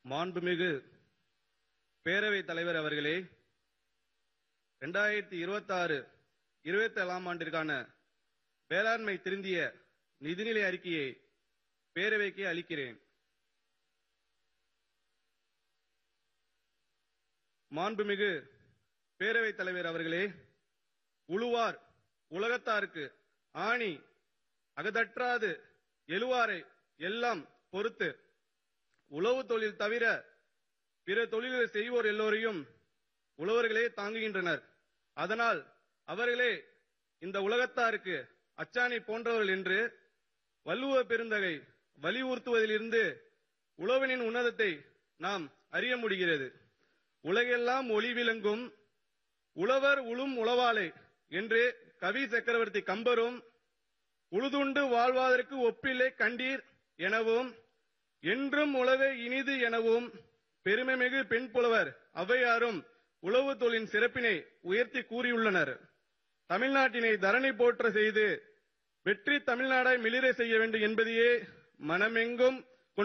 மாண்புமிகு பேரவைத் தலைவர் அவர்களே இரண்டாயிரத்தி இருபத்தாறு இருபத்தி ஏழாம் ஆண்டிற்கான வேளாண்மை திருந்திய நிதிநிலை அறிக்கையை பேரவைக்கு அளிக்கிறேன் மாண்புமிகு பேரவைத் தலைவர் அவர்களே உழுவார் உலகத்தாருக்கு ஆணி அகதற்றாது எழுவாரை எல்லாம் பொறுத்து உழவு தொழில் தவிர பிற தொழில்களை செய்வோர் எல்லோரையும் உழவர்களே தாங்குகின்றனர் அதனால் அவர்களே இந்த உலகத்தாருக்கு அச்சாணி போன்றவர்கள் என்று வள்ளுவ பெருந்தகை வலியுறுத்துவதிலிருந்து உழவனின் உன்னதத்தை நாம் அறிய முடிகிறது உலகெல்லாம் ஒளி விளங்கும் உழவர் உளும் உளவாளை என்று கவி சக்கரவர்த்தி கம்பரும் உழுதுண்டு வாழ்வதற்கு ஒப்பில்லை கண்டீர் எனவும் என்றும் உழவே இனிது எனவும் பெருமைமிகு பெண் புலவர் ஔவையாரும் உழவு தொழிலின் சிறப்பினை உயர்த்தி கூறியுள்ளனர் தமிழ்நாட்டினை தரணி போற்ற செய்து வெற்றி தமிழ்நாடாய் மிளிர செய்ய வேண்டும் என்பதையே மனமெங்கும்